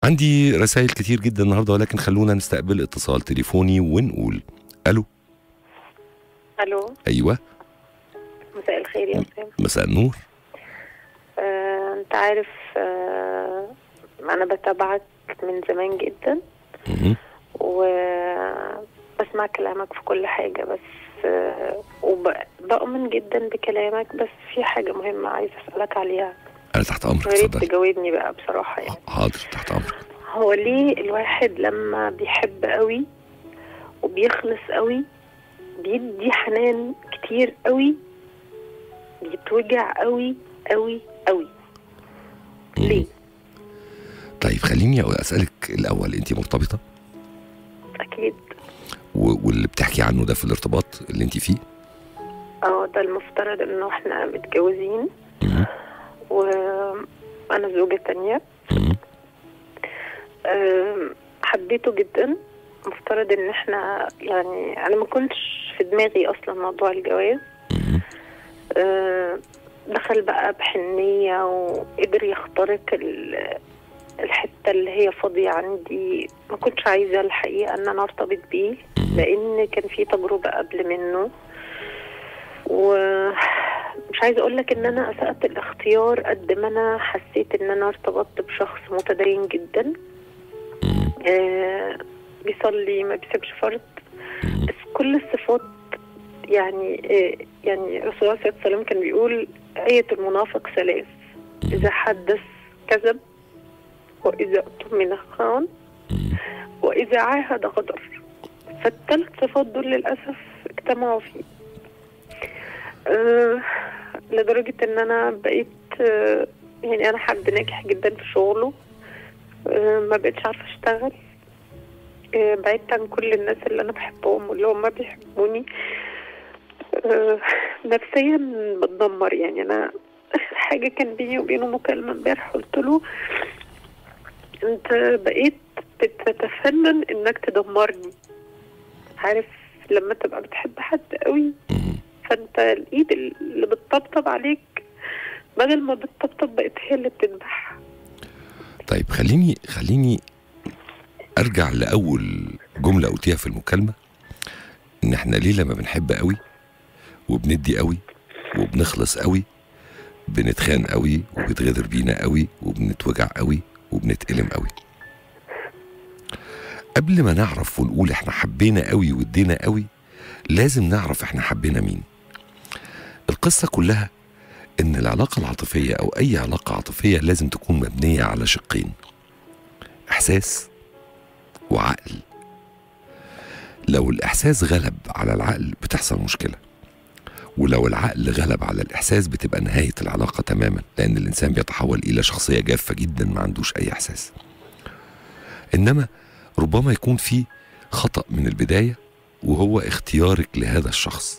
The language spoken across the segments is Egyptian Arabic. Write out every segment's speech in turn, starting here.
عندي رسائل كتير جدا النهارده ولكن خلونا نستقبل اتصال تليفوني ونقول الو الو ايوه مساء الخير يا اسامه مساء النور آه، انت عارف آه، انا بتابعك من زمان جدا مهم. وبسمع كلامك في كل حاجه بس آه، وبؤمن جدا بكلامك بس في حاجه مهمه عايزه اسالك عليها انا تحت امرك يا ريت اتفضلي تجاوبني بقى بصراحه يعني حاضر تحت امرك هو ليه الواحد لما بيحب قوي وبيخلص قوي بيدي حنان كتير قوي بيتوجع قوي قوي قوي مم. ليه؟ طيب خليني اسالك الاول انت مرتبطه اكيد و- واللي بتحكي عنه ده في الارتباط اللي انت فيه اه ده المفترض انه احنا متجوزين مهم. وانا زوجة تانية مهم. أم، حبيته جدا مفترض ان احنا يعني انا ما كنتش في دماغي اصلا موضوع الجواز مهم. أه، دخل بقى بحنية وقدر يخترق ال- الحتة اللي هي فاضية عندي ما كنتش عايزة الحقيقة ان انا ارتبط بيه لان كان في تجربة قبل منه ومش عايزة اقول لك ان انا اسأت الاختيار قد ما انا حسيت ان انا ارتبطت بشخص متدين جدا مهم. آه بيصلي ما بيسيبش فرض بس كل الصفات يعني آه يعني الرسول صلى الله عليه وسلم كان بيقول آية المنافق ثلاث إذا حدث كذب وإذا اؤتمن خان وإذا عاهد غدر فالثلاث صفات دول للأسف اجتمعوا فيه آه لدرجة إن أنا بقيت آه يعني أنا حد ناجح جدا في شغله آه ما بقتش عارفة أشتغل آه، بعدت عن كل الناس اللي انا بحبهم واللي هم بيحبوني آه، نفسيا بتدمر يعني انا اخر حاجه كان بيني وبينه مكالمه امبارح قلت له انت بقيت بتتفنن انك تدمرني عارف لما تبقى بتحب حد قوي مهم. فانت الايد اللي بتطبطب عليك بدل ما بتطبطب بقت هي اللي بتذبح طيب خليني خليني ارجع لاول جمله قلتيها في المكالمه ان احنا ليه لما بنحب قوي وبندي قوي وبنخلص قوي بنتخان قوي وبيتغدر بينا قوي وبنتوجع قوي وبنتألم قوي قبل ما نعرف ونقول احنا حبينا قوي وادينا قوي لازم نعرف احنا حبينا مين القصة كلها ان العلاقة العاطفية او اي علاقة عاطفية لازم تكون مبنية على شقين احساس وعقل لو الاحساس غلب على العقل بتحصل مشكله ولو العقل غلب على الاحساس بتبقى نهايه العلاقه تماما لان الانسان بيتحول الى شخصيه جافه جدا ما عندوش اي احساس انما ربما يكون في خطا من البدايه وهو اختيارك لهذا الشخص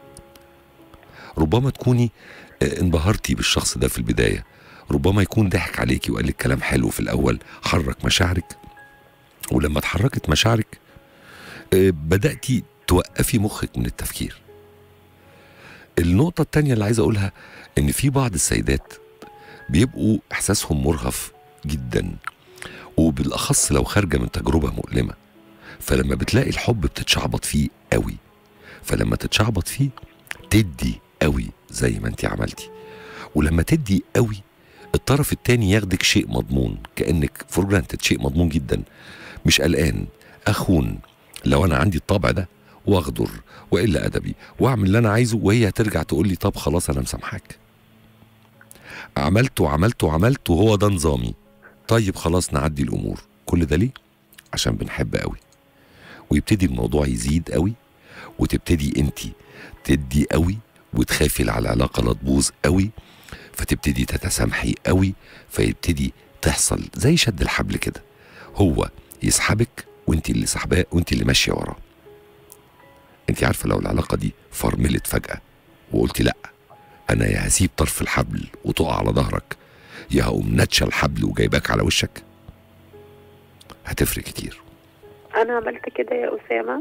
ربما تكوني آه، انبهرتي بالشخص ده في البدايه ربما يكون ضحك عليكي وقال لك كلام حلو في الاول حرك مشاعرك ولما اتحركت مشاعرك آه، بدأتي توقفي مخك من التفكير النقطة التانية اللي عايز أقولها إن في بعض السيدات بيبقوا إحساسهم مرهف جدا وبالأخص لو خارجة من تجربة مؤلمة فلما بتلاقي الحب بتتشعبط فيه قوي فلما تتشعبط فيه تدي قوي زي ما انت عملتي ولما تدي قوي الطرف التاني ياخدك شيء مضمون كأنك فور جرانتد شيء مضمون جدا مش قلقان اخون لو انا عندي الطبع ده واغدر والا ادبي واعمل اللي انا عايزه وهي هترجع تقول لي طب خلاص انا مسامحاك عملت وعملت وعملت وهو ده نظامي طيب خلاص نعدي الامور كل ده ليه عشان بنحب قوي ويبتدي الموضوع يزيد قوي وتبتدي انت تدي قوي وتخافي على العلاقه لا تبوظ قوي فتبتدي تتسامحي قوي فيبتدي تحصل زي شد الحبل كده هو يسحبك وانت اللي سحباه وانت اللي ماشيه وراه انت عارفه لو العلاقه دي فرملت فجاه وقلتي لا انا يا هسيب طرف الحبل وتقع على ظهرك يا هقوم ناتشه الحبل وجايباك على وشك هتفرق كتير انا عملت كده يا اسامه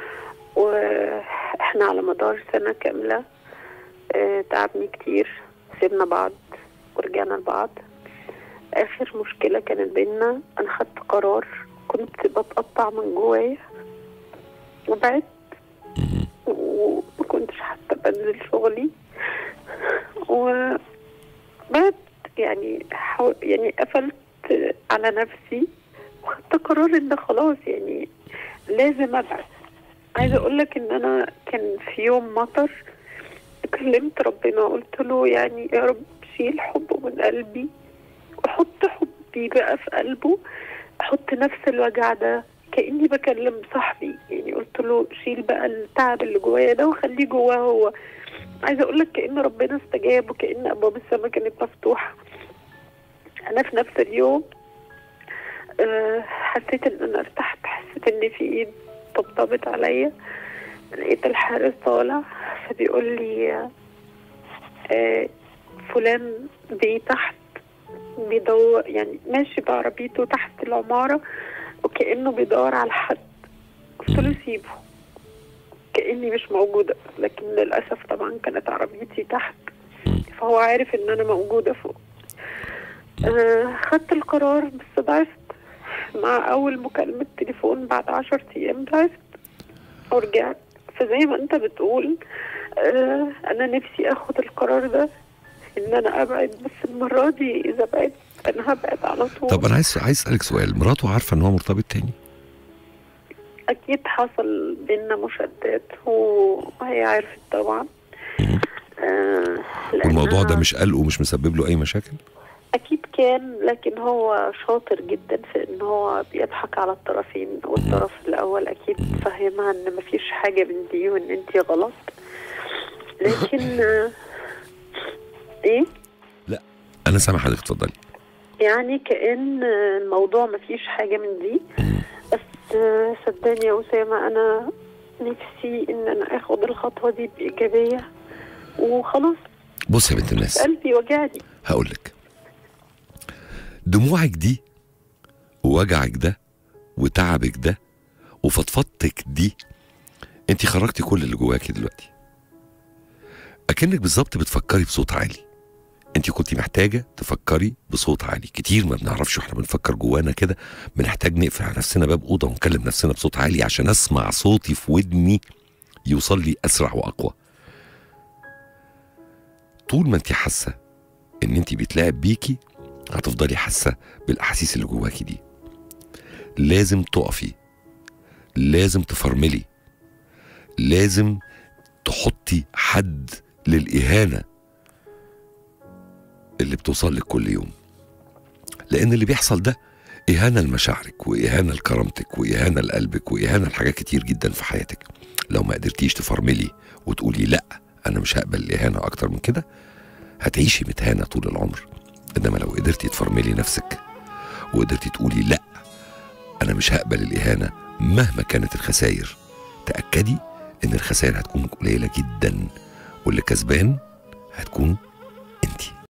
واحنا على مدار سنه كامله آه، تعبني كتير سيبنا بعض ورجعنا لبعض اخر مشكله كانت بينا انا خدت قرار كنت بتقطع من جوايا وبعدت مم. وما كنتش حتى بنزل شغلي وبعد يعني حاول يعني قفلت على نفسي وخدت قرار ان خلاص يعني لازم ابعد عايزه اقول لك ان انا كان في يوم مطر كلمت ربنا قلت له يعني يا رب شيل حبه من قلبي وحط حبي بقى في قلبه احط نفس الوجع ده كاني بكلم صاحبي يعني قلت له شيل بقى التعب اللي جوايا ده وخليه جواه هو عايزه اقول لك كان ربنا استجاب وكان ابواب السماء كانت مفتوحه انا في نفس اليوم آه، حسيت ان انا ارتحت حسيت ان في ايد طبطبت عليا لقيت الحارس طالع فبيقول لي آه، فلان بيه تحت بيدور يعني ماشي بعربيته تحت العمارة وكأنه بيدور على حد قلت له سيبه كأني مش موجودة لكن للأسف طبعا كانت عربيتي تحت فهو عارف ان انا موجودة فوق آه خدت القرار بس ضعفت مع اول مكالمة تليفون بعد عشر ايام ضعفت ورجعت فزي ما انت بتقول آه انا نفسي اخد القرار ده ان انا ابعد بس المرة دي اذا بعدت انا هبعد على طول طب انا عايز عايز اسالك سؤال مراته عارفه ان هو مرتبط تاني اكيد حصل بينا مشادات وهي عرفت طبعا مم. آه والموضوع ده لأنها- مش قلقه ومش مسبب له اي مشاكل اكيد كان لكن هو شاطر جدا في ان هو بيضحك على الطرفين والطرف الاول اكيد فهمها ان مفيش حاجه من دي وان انتي غلط لكن آه، ايه انا سامع حضرتك اتفضلي يعني كأن الموضوع مفيش حاجة من دي مم. بس آه، صدقني يا أسامة أنا نفسي إن أنا آخد الخطوة دي بإيجابية وخلاص بص يا بنت الناس قلبي وجعني هقول لك دموعك دي ووجعك ده وتعبك ده وفضفضتك دي انت خرجتي كل اللي جواكي دلوقتي اكنك بالظبط بتفكري بصوت عالي انت كنت محتاجه تفكري بصوت عالي كتير ما بنعرفش واحنا بنفكر جوانا كده بنحتاج نقفل على نفسنا باب اوضه ونكلم نفسنا بصوت عالي عشان اسمع صوتي في ودني يوصل لي اسرع واقوى طول ما انت حاسه ان انت بيتلعب بيكي هتفضلي حاسه بالاحاسيس اللي جواكي دي لازم تقفي لازم تفرملي لازم تحطي حد للاهانه اللي بتوصل لك كل يوم لان اللي بيحصل ده اهانه لمشاعرك واهانه لكرامتك واهانه لقلبك واهانه لحاجات كتير جدا في حياتك لو ما قدرتيش تفرملي وتقولي لا انا مش هقبل الاهانه اكتر من كده هتعيشي متهانه طول العمر انما لو قدرتي تفرملي نفسك وقدرتي تقولي لا انا مش هقبل الاهانه مهما كانت الخسائر تاكدي ان الخسائر هتكون قليله جدا واللي كسبان هتكون